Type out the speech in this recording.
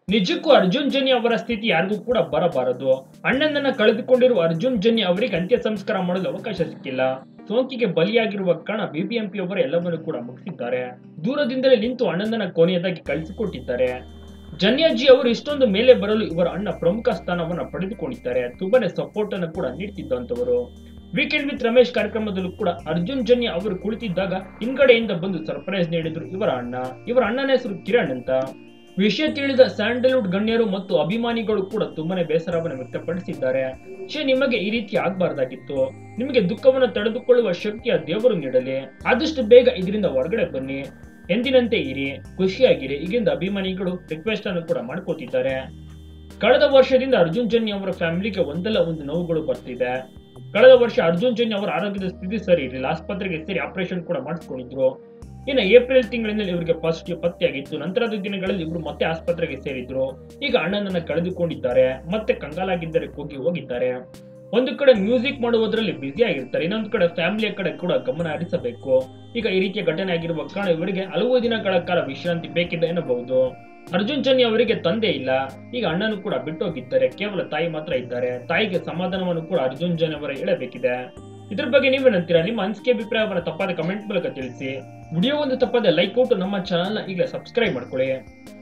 ನಿಜಕ್ಕೂ ಅರ್ಜುನ್ ಜನ್ಯ ಅವರ ಸ್ಥಿತಿ ಯಾರಿಗೂ ಕೂಡ ಬರಬಾರದು ಅಣ್ಣನನ್ನ ಕಳೆದುಕೊಂಡಿರುವ ಅರ್ಜುನ್ ಜನ್ಯ ಅವರಿಗೆ ಅಂತ್ಯ ಸಂಸ್ಕಾರ ಮಾಡಲು ಅವಕಾಶ ಸಿಕ್ಕಿಲ್ಲ ಸೋಂಕಿಗೆ ಬಲಿಯಾಗಿರುವ ಕಾರಣ ಬಿಬಿಎಂಪಿ ಅವರು ಎಲ್ಲವನ್ನೂ ಕೂಡ ಮುಗಿಸಿದ್ದಾರೆ ದೂರದಿಂದಲೇ ನಿಂತು ಅಣ್ಣನನ್ನ ಕೊನೆಯದಾಗಿ ಕಳಿಸಿಕೊಟ್ಟಿದ್ದಾರೆ ಜನ್ಯಾಜಿ ಅವರು ಇಷ್ಟೊಂದು ಮೇಲೆ ಬರಲು ಇವರ ಅಣ್ಣ ಪ್ರಮುಖ ಸ್ಥಾನವನ್ನ ಪಡೆದುಕೊಂಡಿದ್ದಾರೆ ತುಂಬಾನೇ ಸಪೋರ್ಟ್ ಅನ್ನು ಕೂಡ ನೀಡ್ತಿದ್ದಂತವರು ವೀಕೆಂಡ್ ವಿತ್ ರಮೇಶ್ ಕಾರ್ಯಕ್ರಮದಲ್ಲೂ ಕೂಡ ಅರ್ಜುನ್ ಜನ್ಯ ಅವರು ಕುಳಿತಿದ್ದಾಗ ಹಿಂಗಡೆಯಿಂದ ಬಂದು ಸರ್ಪ್ರೈಸ್ ನೀಡಿದ್ರು ಇವರ ಅಣ್ಣ ಇವರ ಅಣ್ಣನ ಹೆಸರು ಕಿರಣ್ ಅಂತ ವಿಷಯ ತಿಳಿದ ಸ್ಯಾಂಡಲ್ವುಡ್ ಗಣ್ಯರು ಮತ್ತು ಅಭಿಮಾನಿಗಳು ಕೂಡ ತುಂಬಾನೇ ಬೇಸರವನ್ನು ವ್ಯಕ್ತಪಡಿಸಿದ್ದಾರೆ ಶೇ ನಿಮಗೆ ಈ ರೀತಿ ಆಗ್ಬಾರ್ದಾಗಿತ್ತು ನಿಮಗೆ ದುಃಖವನ್ನು ತಡೆದುಕೊಳ್ಳುವ ಶಕ್ತಿಯ ದೇವರು ನೀಡಲಿ ಆದಷ್ಟು ಬೇಗ ಇದರಿಂದ ಹೊರಗಡೆ ಬನ್ನಿ ಎಂದಿನಂತೆ ಇರಿ ಖುಷಿಯಾಗಿರಿ ಈಗಿಂದ ಅಭಿಮಾನಿಗಳು ರಿಕ್ವೆಸ್ಟ್ ಅನ್ನು ಕೂಡ ಮಾಡ್ಕೋತಿದ್ದಾರೆ ಕಳೆದ ವರ್ಷದಿಂದ ಅರ್ಜುನ್ ಜನ್ಯ ಅವರ ಫ್ಯಾಮಿಲಿಗೆ ಒಂದಲ್ಲ ಒಂದು ನೋವುಗಳು ಬರ್ತಿದೆ ಕಳೆದ ವರ್ಷ ಅರ್ಜುನ್ ಜನ್ಯ ಅವರ ಆರೋಗ್ಯದ ಸ್ಥಿತಿ ಸರಿ ಇರಲಿಲ್ಲ ಆಸ್ಪತ್ರೆಗೆ ಸೇರಿ ಆಪರೇಷನ್ ಕೂಡ ಮಾಡಿಸ್ಕೊಂಡಿದ್ರು ಇನ್ನು ಏಪ್ರಿಲ್ ತಿಂಗಳಿನಲ್ಲಿ ಇವರಿಗೆ ಪಾಸಿಟಿವ್ ಪತ್ತೆಯಾಗಿತ್ತು ನಂತರದ ದಿನಗಳಲ್ಲಿ ಇವರು ಮತ್ತೆ ಆಸ್ಪತ್ರೆಗೆ ಸೇರಿದ್ರು ಈಗ ಅಣ್ಣನನ್ನ ಕಳೆದುಕೊಂಡಿದ್ದಾರೆ ಮತ್ತೆ ಕಂಗಾಲಾಗಿದ್ದರೆ ಕೂಗಿ ಹೋಗಿದ್ದಾರೆ ಒಂದು ಕಡೆ ಮ್ಯೂಸಿಕ್ ಮಾಡುವುದರಲ್ಲಿ ಬ್ಯುಸಿ ಆಗಿರ್ತಾರೆ ಇನ್ನೊಂದು ಕಡೆ ಫ್ಯಾಮಿಲಿಯ ಕಡೆ ಕೂಡ ಗಮನ ಹರಿಸಬೇಕು ಈಗ ಈ ರೀತಿಯ ಘಟನೆ ಆಗಿರುವ ಕಾರಣ ಇವರಿಗೆ ಹಲವು ದಿನಗಳ ಕಾಲ ವಿಶ್ರಾಂತಿ ಬೇಕಿದೆ ಎನ್ನಬಹುದು ಅರ್ಜುನ್ ಚನ್ನಿ ಅವರಿಗೆ ತಂದೆ ಇಲ್ಲ ಈಗ ಅಣ್ಣನು ಕೂಡ ಬಿಟ್ಟೋಗಿದ್ದಾರೆ ಕೇವಲ ತಾಯಿ ಮಾತ್ರ ಇದ್ದಾರೆ ತಾಯಿಗೆ ಸಮಾಧಾನವನ್ನು ಕೂಡ ಅರ್ಜುನ್ ಜನ್ ಅವರ ಹೇಳಬೇಕಿದೆ ಇದ್ರ ಬಗ್ಗೆ ನೀವೇನಂತೀರಾ ನಿಮ್ಮ ಅನಿಸಿಕೆ ಅಭಿಪ್ರಾಯವನ್ನು ತಪ್ಪಾದ ಕಮೆಂಟ್ ಮೂಲಕ ತಿಳಿಸಿ ವಿಡಿಯೋ ಒಂದು ತಪ್ಪದೆ ಲೈಕ್ ಕೊಟ್ಟು ನಮ್ಮ ಚಾನಲ್ನ ಈಗಲೇ ಸಬ್ಸ್ಕ್ರೈಬ್ ಮಾಡ್ಕೊಳ್ಳಿ